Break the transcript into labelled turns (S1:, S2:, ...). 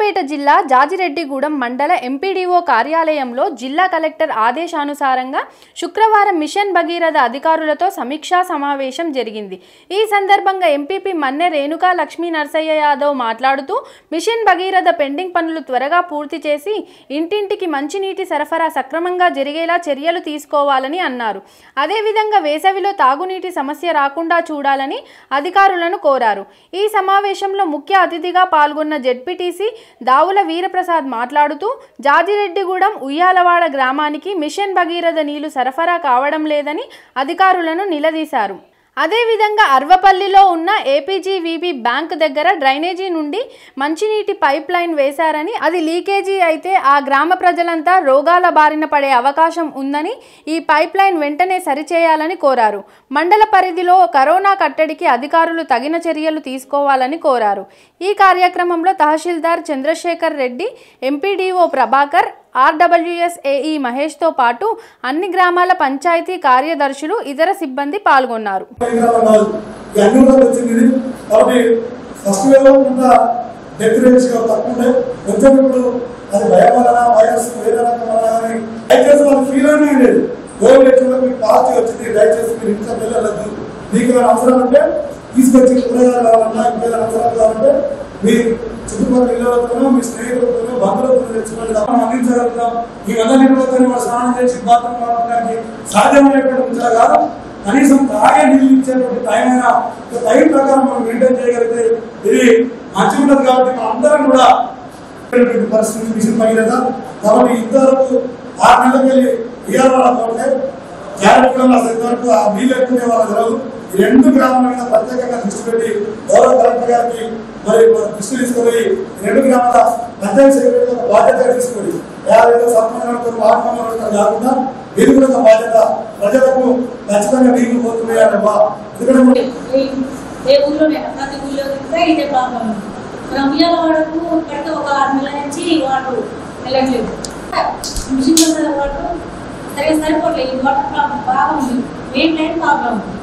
S1: సూర్యాపేట జిల్లా జాజిరెడ్డిగూడెం మండల ఎంపీడీఓ కార్యాలయంలో జిల్లా కలెక్టర్ ఆదేశానుసారంగా శుక్రవారం మిషన్ భగీరథ అధికారులతో సమీక్షా సమావేశం జరిగింది ఈ సందర్భంగా ఎంపీపీ మన్నె రేణుకా లక్ష్మీ నరసయ్య యాదవ్ మాట్లాడుతూ మిషన్ భగీరథ పెండింగ్ పనులు త్వరగా పూర్తి చేసి ఇంటింటికి మంచినీటి సరఫరా సక్రమంగా జరిగేలా చర్యలు తీసుకోవాలని అన్నారు అదేవిధంగా వేసవిలో తాగునీటి సమస్య రాకుండా చూడాలని అధికారులను కోరారు ఈ సమావేశంలో ముఖ్య అతిథిగా పాల్గొన్న జెడ్పీటీసీ దావుల వీరప్రసాద్ మాట్లాడుతూ జాజిరెడ్డిగూడెం ఉయ్యాలవాడ గ్రామానికి మిషన్ భగీరథ నీళ్లు సరఫరా కావడం లేదని అధికారులను నిలదీశారు అదేవిధంగా అర్వపల్లిలో ఉన్న ఏపీజీవీబీ బ్యాంక్ దగ్గర డ్రైనేజీ నుండి మంచినీటి పైప్ లైన్ వేశారని అది లీకేజీ అయితే ఆ గ్రామ ప్రజలంతా రోగాల బారిన పడే అవకాశం ఉందని ఈ పైప్ లైన్ వెంటనే సరిచేయాలని కోరారు మండల పరిధిలో కరోనా కట్టడికి అధికారులు తగిన చర్యలు తీసుకోవాలని కోరారు ఈ కార్యక్రమంలో తహసీల్దార్ Chandrasekhar Reddy MPDO Prabhakar RWS AE మహేష్తో పాటు అన్ని గ్రామాల పంచాయతీ కార్యదర్శులు ఇతర సిబ్బంది పాల్గొన్నారు
S2: పరికరాలు కాదు ఈ అన్ని కూడా వచ్చింది ఇది కాబట్టి ఫస్ట్ వేవ్ కొంత డెత్ రేట్స్ తక్కువ ఉండే కొంచెం ఇప్పుడు అది భయం వలన వైరస్ వేరే రకం వలన కానీ దయచేసి వాళ్ళు ఫీల్ అనే లేదు కోవిడ్ ఎట్లా మీకు పాజిటివ్ వచ్చింది దయచేసి మీరు ఇంట్లో వెళ్ళలేదు మీకు ఏమైనా అవసరం ఉంటే తీసుకొచ్చి కూరగాయలు కావాలన్నా ఇంకేదైనా అవసరాలు కావాలంటే మీ చుట్టుపక్కల ఇళ్ళతోనో మీ స్నేహితులతోనో బంధువులతో తెచ్చుకోండి తప్ప మనం అందించగలుగుతాం ఈ వంద నీళ్ళతో మనం స్నానం చేసి బాత్రూమ్ వాడడానికి సాధ్యమైనటువంటి ఉంచాలి కాదు కనీసం తాగే నీళ్ళు ఇచ్చేటువంటి టైం అయినా ఒక టైం ప్రకారం మనం మెయింటైన్ చేయగలిగితే ఇది మంచిగా ఉంటుంది కాబట్టి మనం అందరం కూడా ఉండేటువంటి పరిస్థితి మిషన్ పగిలేదా కాబట్టి ఇంతవరకు ఆరు నెలలకు వెళ్ళి ఇయర్ వాళ్ళ పోతే జాగ్రత్తగా అసలు ఇంతవరకు ఆ నీళ్ళు ఎక్కువ వాళ్ళ జరగదు ఈ రెండు గ్రామాల మీద ప్రత్యేకంగా దృష్టి పెట్టి గౌరవ కలెక్టర్ గారికి మరి దృష్టి తీసుకొని ఈ రెండు గ్రామాల పంచాయతీ సెక్రటరీ ఒక బాధ్యత తీసుకొని యాభై సర్పంచులతో వార్డు మెంబర్లతో కాకుండా మీరు కూడా ఒక బాధ్యత ప్రజలకు ఖచ్చితంగా నీళ్లు పోతున్నాయని బా- ఎందుకంటే
S3: ఏ- ఏ ఊళ్ళోనైనా ప్రతి ఊళ్ళో కూడా ఇదే ప్రాబ్లం ఉంది మనం ఉయ్యాల వాడకు ఇప్పటికే ఒక ఆరు నెలల నుంచి వాటర్ వెళ్ళట్లేదు మిషన్ వాటర్ సరిగా సరిపోవట్లేదు ఈ వాటర్ ప్రాబ్లం బాగా ఉంది మెయిన్ లైన్ ప్రాబ్లం ఉంది